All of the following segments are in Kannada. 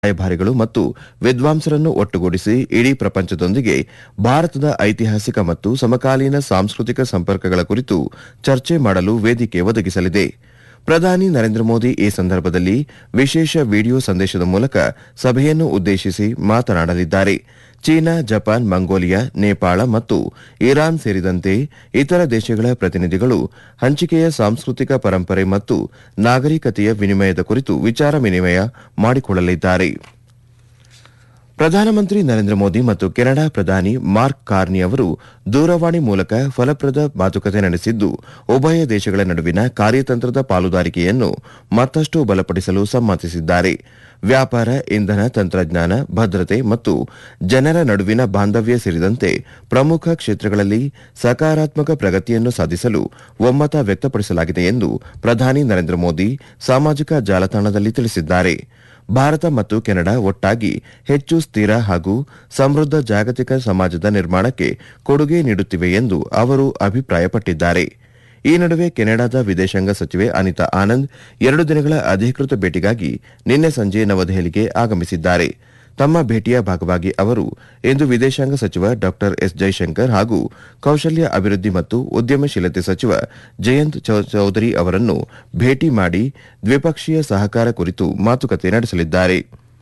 ರಾಯಭಾರಿಗಳು ಮತ್ತು ವಿದ್ವಾಂಸರನ್ನು ಒಟ್ಟುಗೂಡಿಸಿ ಇಡೀ ಪ್ರಪಂಚದೊಂದಿಗೆ ಭಾರತದ ಐತಿಹಾಸಿಕ ಮತ್ತು ಸಮಕಾಲೀನ ಸಾಂಸ್ಕೃತಿಕ ಸಂಪರ್ಕಗಳ ಕುರಿತು ಚರ್ಚೆ ಮಾಡಲು ವೇದಿಕೆ ಒದಗಿಸಲಿದೆ ಪ್ರಧಾನಿ ನರೇಂದ್ರ ಮೋದಿ ಈ ಸಂದರ್ಭದಲ್ಲಿ ವಿಶೇಷ ವಿಡಿಯೋ ಸಂದೇಶದ ಮೂಲಕ ಸಭೆಯನ್ನು ಉದ್ದೇಶಿಸಿ ಮಾತನಾಡಲಿದ್ದಾರೆ ಚೀನಾ ಜಪಾನ್ ಮಂಗೋಲಿಯಾ ನೇಪಾಳ ಮತ್ತು ಇರಾನ್ ಸೇರಿದಂತೆ ಇತರ ದೇಶಗಳ ಪ್ರತಿನಿಧಿಗಳು ಹಂಚಿಕೆಯ ಸಾಂಸ್ಕೃತಿಕ ಪರಂಪರೆ ಮತ್ತು ನಾಗರಿಕತೆಯ ವಿನಿಮಯದ ಕುರಿತು ವಿಚಾರ ವಿನಿಮಯ ಮಾಡಿಕೊಳ್ಳಲಿದ್ದಾರೆ ಪ್ರಧಾನಮಂತ್ರಿ ನರೇಂದ್ರ ಮೋದಿ ಮತ್ತು ಕೆನಡಾ ಪ್ರಧಾನಿ ಮಾರ್ಕ್ ಕಾರ್ನಿ ಅವರು ದೂರವಾಣಿ ಮೂಲಕ ಫಲಪ್ರದ ಮಾತುಕತೆ ನಡೆಸಿದ್ದು ಉಭಯ ದೇಶಗಳ ನಡುವಿನ ಕಾರ್ಯತಂತ್ರದ ಪಾಲುದಾರಿಕೆಯನ್ನು ಮತ್ತಷ್ಟು ಬಲಪಡಿಸಲು ಸಮ್ಮತಿಸಿದ್ದಾರೆ ವ್ಯಾಪಾರ ಇಂಧನ ತಂತ್ರಜ್ಞಾನ ಭದ್ರತೆ ಮತ್ತು ಜನರ ನಡುವಿನ ಬಾಂಧವ್ಯ ಸೇರಿದಂತೆ ಪ್ರಮುಖ ಕ್ಷೇತ್ರಗಳಲ್ಲಿ ಸಕಾರಾತ್ಮಕ ಪ್ರಗತಿಯನ್ನು ಸಾಧಿಸಲು ಒಮ್ಮತ ವ್ಯಕ್ತಪಡಿಸಲಾಗಿದೆ ಎಂದು ಪ್ರಧಾನಿ ನರೇಂದ್ರ ಮೋದಿ ಸಾಮಾಜಿಕ ಜಾಲತಾಣದಲ್ಲಿ ತಿಳಿಸಿದ್ದಾರೆ ಭಾರತ ಮತ್ತು ಕೆನಡಾ ಒಟ್ಟಾಗಿ ಹೆಚ್ಚು ಸ್ಥಿರ ಹಾಗೂ ಸಮೃದ್ಧ ಜಾಗತಿಕ ಸಮಾಜದ ನಿರ್ಮಾಣಕ್ಕೆ ಕೊಡುಗೆ ನೀಡುತ್ತಿವೆ ಎಂದು ಅವರು ಅಭಿಪ್ರಾಯಪಟ್ಟಿದ್ದಾರೆ ಈ ನಡುವೆ ಕೆನಡಾದ ವಿದೇಶಾಂಗ ಸಚಿವೆ ಅನಿತಾ ಆನಂದ್ ಎರಡು ದಿನಗಳ ಅಧಿಕೃತ ಭೇಟಿಗಾಗಿ ನಿನ್ನೆ ಸಂಜೆ ನವದೆಹಲಿಗೆ ಆಗಮಿಸಿದ್ದಾರೆ ತಮ್ಮ ಭೇಟಿಯ ಭಾಗವಾಗಿ ಅವರು ಇಂದು ವಿದೇಶಾಂಗ ಸಚಿವ ಡಾ ಎಸ್ ಜೈಶಂಕರ್ ಹಾಗೂ ಕೌಶಲ್ಯ ಅಭಿವೃದ್ಧಿ ಮತ್ತು ಉದ್ಯಮಶೀಲತೆ ಸಚಿವ ಜಯಂತ್ ಚೌ- ಚೌಧರಿ ಅವರನ್ನು ಭೇಟಿ ಮಾಡಿ ದ್ವಿಪಕ್ಷೀಯ ಸಹಕಾರ ಕುರಿತು ಮಾತುಕತೆ ನಡೆಸಲಿದ್ದಾರೆ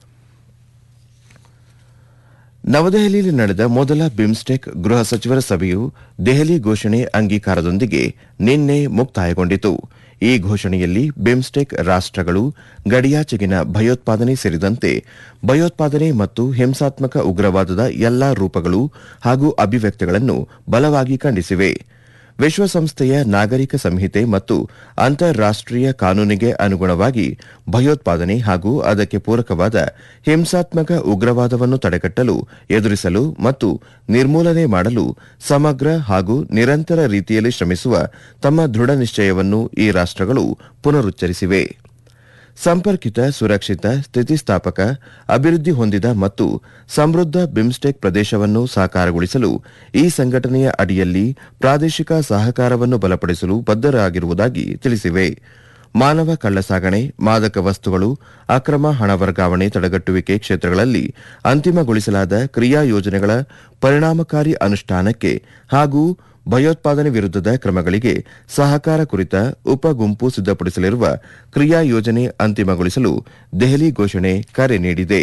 ನವದೆಹಲಿಯಲ್ಲಿ ನಡೆದ ಮೊದಲ ಬಿಮ್ಸ್ಟೆಕ್ ಗೃಹ ಸಚಿವರ ಸಭೆಯು ದೆಹಲಿ ಘೋಷಣೆ ಅಂಗೀಕಾರದೊಂದಿಗೆ ನಿನ್ನೆ ಮುಕ್ತಾಯಗೊಂಡಿತು ಈ ಘೋಷಣೆಯಲ್ಲಿ ಬಿಮ್ಸ್ಟೆಕ್ ರಾಷ್ಟಗಳು ಗಡಿಯಾಚೆಗಿನ ಭಯೋತ್ಪಾದನೆ ಸೇರಿದಂತೆ ಭಯೋತ್ಪಾದನೆ ಮತ್ತು ಹಿಂಸಾತ್ಮಕ ಉಗ್ರವಾದದ ಎಲ್ಲಾ ರೂಪಗಳು ಹಾಗೂ ಅಭಿವ್ಯಕ್ತಿಗಳನ್ನು ಬಲವಾಗಿ ಖಂಡಿಸಿವೆ ವಿಶ್ವಸಂಸ್ಥೆಯ ನಾಗರಿಕ ಸಂಹಿತೆ ಮತ್ತು ಅಂತಾರಾಷ್ಟೀಯ ಕಾನೂನಿಗೆ ಅನುಗುಣವಾಗಿ ಭಯೋತ್ಪಾದನೆ ಹಾಗೂ ಅದಕ್ಕೆ ಪೂರಕವಾದ ಹಿಂಸಾತ್ಮಕ ಉಗ್ರವಾದವನ್ನು ತಡೆಗಟ್ಟಲು ಎದುರಿಸಲು ಮತ್ತು ನಿರ್ಮೂಲನೆ ಮಾಡಲು ಸಮಗ್ರ ಹಾಗೂ ನಿರಂತರ ರೀತಿಯಲ್ಲಿ ಶ್ರಮಿಸುವ ತಮ್ಮ ದೃಢ ನಿಶ್ಚಯವನ್ನು ಈ ರಾಷ್ಟಗಳು ಪುನರುಚ್ಚರಿಸಿವೆ ಸಂಪರ್ಕಿತ ಸುರಕ್ಷಿತ ಸ್ಥಿತಿಸ್ಥಾಪಕ ಅಭಿವೃದ್ಧಿ ಹೊಂದಿದ ಮತ್ತು ಸಮೃದ್ಧ ಬಿಮ್ಸ್ಟೆಕ್ ಪ್ರದೇಶವನ್ನು ಸಾಕಾರಗೊಳಿಸಲು ಈ ಸಂಘಟನೆಯ ಅಡಿಯಲ್ಲಿ ಪ್ರಾದೇಶಿಕ ಸಹಕಾರವನ್ನು ಬಲಪಡಿಸಲು ಬದ್ಧರಾಗಿರುವುದಾಗಿ ತಿಳಿಸಿವೆ ಮಾನವ ಕಳ್ಳಸಾಗಣೆ ಮಾದಕ ವಸ್ತುಗಳು ಅಕ್ರಮ ಹಣ ವರ್ಗಾವಣೆ ತಡೆಗಟ್ಟುವಿಕೆ ಕ್ಷೇತ್ರಗಳಲ್ಲಿ ಅಂತಿಮಗೊಳಿಸಲಾದ ಕ್ರಿಯಾ ಯೋಜನೆಗಳ ಪರಿಣಾಮಕಾರಿ ಅನುಷ್ಠಾನಕ್ಕೆ ಹಾಗೂ ಭಯೋತ್ಪಾದನೆ ವಿರುದ್ಧದ ಕ್ರಮಗಳಿಗೆ ಸಹಕಾರ ಕುರಿತ ಉಪ ಗುಂಪು ಸಿದ್ದಪಡಿಸಲಿರುವ ಕ್ರಿಯಾ ಯೋಜನೆ ಅಂತಿಮಗೊಳಿಸಲು ದೆಹಲಿ ಘೋಷಣೆ ಕರೆ ನೀಡಿದೆ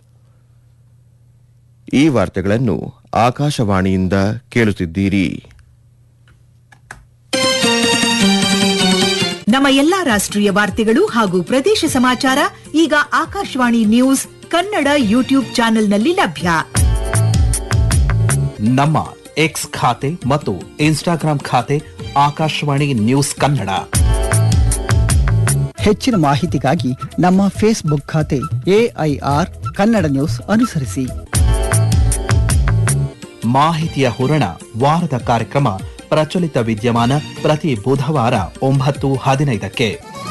ಈ ವಾರ್ತೆಗಳನ್ನು ಆಕಾಶವಾಣಿಯಿಂದ ಕೇಳುತ್ತಿದ್ದೀರಿ ನಮ್ಮ ಎಲ್ಲಾ ರಾಷ್ಟ್ರೀಯ ವಾರ್ತೆಗಳು ಹಾಗೂ ಪ್ರದೇಶ ಸಮಾಚಾರ ಈಗ ಆಕಾಶವಾಣಿ ನ್ಯೂಸ್ ಕನ್ನಡ ಯೂಟ್ಯೂಬ್ ಚಾನೆಲ್ನಲ್ಲಿ ಲಭ್ಯ ನಮ್ಮ ಎಕ್ಸ್ ಖಾತೆ ಮತ್ತು ಇನ್ಸ್ಟಾಗ್ರಾಂ ಖಾತೆ ಆಕಾಶವಾಣಿ ನ್ಯೂಸ್ ಕನ್ನಡ ಹೆಚ್ಚಿನ ಮಾಹಿತಿಗಾಗಿ ನಮ್ಮ ಫೇಸ್ಬುಕ್ ಖಾತೆ ಎಐಆರ್ ಕನ್ನಡ ನ್ಯೂಸ್ ಅನುಸರಿಸಿ ಮಾಹಿತಿಯ ಹೂರಣ ವಾರದ ಕಾರ್ಯಕ್ರಮ ಪ್ರಚಲಿತ ವಿದ್ಯಮಾನ ಪ್ರತಿ ಬುಧವಾರ ಒಂಬತ್ತು ಹದಿನೈದಕ್ಕೆ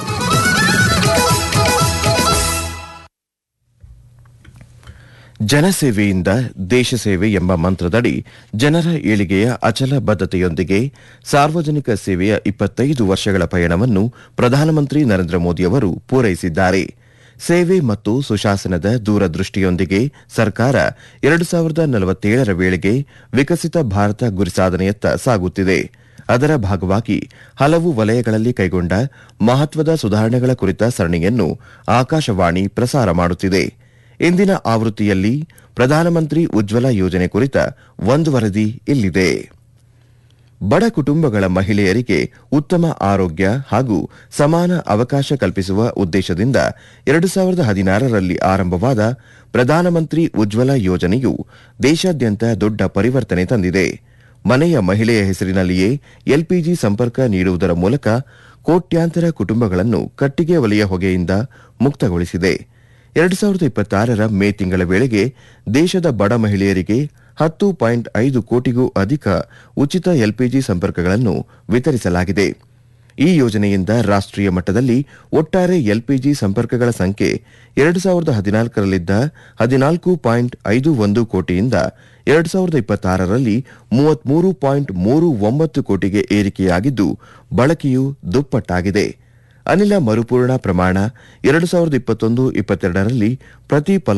ಜನಸೇವೆಯಿಂದ ದೇಶ ಸೇವೆ ಎಂಬ ಮಂತ್ರದಡಿ ಜನರ ಏಳಿಗೆಯ ಅಚಲ ಬದ್ಧತೆಯೊಂದಿಗೆ ಸಾರ್ವಜನಿಕ ಸೇವೆಯ ಇಪ್ಪತ್ತೈದು ವರ್ಷಗಳ ಪಯಣವನ್ನು ಪ್ರಧಾನಮಂತ್ರಿ ನರೇಂದ್ರ ಮೋದಿ ಅವರು ಪೂರೈಸಿದ್ದಾರೆ ಸೇವೆ ಮತ್ತು ಸುಶಾಸನದ ದೂರದೃಷ್ಟಿಯೊಂದಿಗೆ ಸರ್ಕಾರ ಎರಡು ಸಾವಿರದ ನಲವತ್ತೇಳರ ವೇಳೆಗೆ ವಿಕಸಿತ ಭಾರತ ಗುರಿ ಸಾಧನೆಯತ್ತ ಸಾಗುತ್ತಿದೆ ಅದರ ಭಾಗವಾಗಿ ಹಲವು ವಲಯಗಳಲ್ಲಿ ಕೈಗೊಂಡ ಮಹತ್ವದ ಸುಧಾರಣೆಗಳ ಕುರಿತ ಸರಣಿಯನ್ನು ಆಕಾಶವಾಣಿ ಪ್ರಸಾರ ಮಾಡುತ್ತಿದೆ ಇಂದಿನ ಆವೃತ್ತಿಯಲ್ಲಿ ಪ್ರಧಾನಮಂತ್ರಿ ಉಜ್ವಲ ಯೋಜನೆ ಕುರಿತ ಒಂದು ವರದಿ ಇಲ್ಲಿದೆ ಬಡ ಕುಟುಂಬಗಳ ಮಹಿಳೆಯರಿಗೆ ಉತ್ತಮ ಆರೋಗ್ಯ ಹಾಗೂ ಸಮಾನ ಅವಕಾಶ ಕಲ್ಪಿಸುವ ಉದ್ದೇಶದಿಂದ ಎರಡು ಸಾವಿರದ ಹದಿನಾರರಲ್ಲಿ ಆರಂಭವಾದ ಪ್ರಧಾನಮಂತ್ರಿ ಉಜ್ವಲ ಯೋಜನೆಯು ದೇಶಾದ್ಯಂತ ದೊಡ್ಡ ಪರಿವರ್ತನೆ ತಂದಿದೆ ಮನೆಯ ಮಹಿಳೆಯ ಹೆಸರಿನಲ್ಲಿಯೇ ಎಲ್ಪಿಜಿ ಸಂಪರ್ಕ ನೀಡುವುದರ ಮೂಲಕ ಕೋಟ್ಯಾಂತರ ಕುಟುಂಬಗಳನ್ನು ಕಟ್ಟಿಗೆ ವಲಯ ಹೊಗೆಯಿಂದ ಮುಕ್ತಗೊಳಿಸಿದೆ ಎರಡು ಸಾವಿರದ ಇಪ್ಪತ್ತಾರರ ಮೇ ತಿಂಗಳ ವೇಳೆಗೆ ದೇಶದ ಬಡ ಮಹಿಳೆಯರಿಗೆ ಹತ್ತು ಪಾಯಿಂಟ್ ಐದು ಕೋಟಿಗೂ ಅಧಿಕ ಉಚಿತ ಎಲ್ಪಿಜಿ ಸಂಪರ್ಕಗಳನ್ನು ವಿತರಿಸಲಾಗಿದೆ ಈ ಯೋಜನೆಯಿಂದ ರಾಷ್ಟ್ರೀಯ ಮಟ್ಟದಲ್ಲಿ ಒಟ್ಟಾರೆ ಎಲ್ಪಿಜಿ ಸಂಪರ್ಕಗಳ ಸಂಖ್ಯೆ ಎರಡು ಸಾವಿರದ ಹದಿನಾಲ್ಕರಲ್ಲಿದ್ದ ಹದಿನಾಲ್ಕು ಪಾಯಿಂಟ್ ಐದು ಒಂದು ಕೋಟಿಯಿಂದ ಎರಡು ಸಾವಿರದ ಇಪ್ಪತ್ತಾರರಲ್ಲಿ ಮೂವತ್ಮೂರು ಪಾಯಿಂಟ್ ಮೂರು ಒಂಬತ್ತು ಕೋಟಿಗೆ ಏರಿಕೆಯಾಗಿದ್ದು ಬಳಕೆಯು ದುಪ್ಪಟ್ಟಾಗಿದೆ ಅನಿಲ ಮರುಪೂರಣ ಪ್ರಮಾಣ ಎರಡು ಸಾವಿರದ ಇಪ್ಪತ್ತೊಂದು ಇಪ್ಪತ್ತೆರಡರಲ್ಲಿ ಪ್ರತಿ ಫಲ